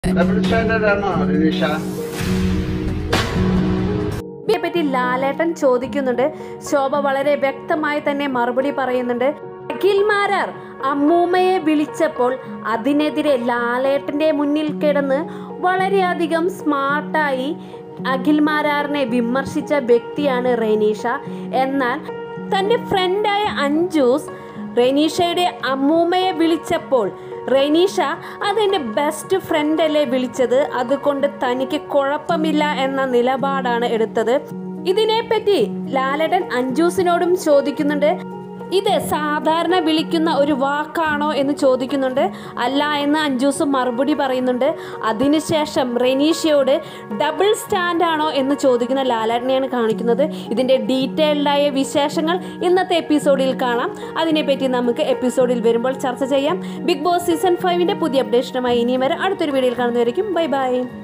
double standard ആണോ റിനീഷ ഇതിനെ പറ്റി ലാലേട്ടൻ ചോദിക്കുന്നുണ്ട് ശോഭ വളരെ വ്യക്തമായി തന്നെ മറുപടി പറയുന്നുണ്ട് അഖിൽ മാരാർ അമ്മൂമ്മയെ വിളിച്ചപ്പോൾ അതിനെതിരെ ലാലേട്ടന്റെ മുന്നിൽ കിടന്ന് വളരെയധികം സ്മാർട്ടായി അഖിൽ മാരാറിനെ വിമർശിച്ച വ്യക്തിയാണ് റെനീഷ എന്നാൽ തൻ്റെ ഫ്രണ്ടായ അഞ്ജൂസ് റെനീഷയുടെ അമ്മൂമ്മയെ വിളിച്ചപ്പോൾ റെനീഷ അതെൻ്റെ ബെസ്റ്റ് ഫ്രണ്ടല്ലേ വിളിച്ചത് അതുകൊണ്ട് തനിക്ക് കുഴപ്പമില്ല എന്ന നിലപാടാണ് എടുത്തത് ഇതിനെപ്പറ്റി ലാലടൻ അഞ്ജൂസിനോടും ചോദിക്കുന്നുണ്ട് ഇത് സാധാരണ വിളിക്കുന്ന ഒരു വാക്കാണോ എന്ന് ചോദിക്കുന്നുണ്ട് അല്ല എന്ന് അഞ്ജൂസ് മറുപടി പറയുന്നുണ്ട് അതിനുശേഷം റെനീഷയോട് ഡബിൾ സ്റ്റാൻഡ് ആണോ എന്ന് ചോദിക്കുന്ന ലാലേട്ടനെയാണ് കാണിക്കുന്നത് ഇതിൻ്റെ ഡീറ്റെയിൽഡായ വിശേഷങ്ങൾ ഇന്നത്തെ എപ്പിസോഡിൽ കാണാം അതിനെപ്പറ്റി നമുക്ക് എപ്പിസോഡിൽ വരുമ്പോൾ ചർച്ച ചെയ്യാം ബിഗ് ബോസ് സീസൺ ഫൈവിൻ്റെ പുതിയ അപ്ഡേഷനുമായി ഇനിയും വരെ അടുത്തൊരു വീഡിയോയിൽ കാണുന്നതായിരിക്കും ബൈ ബൈ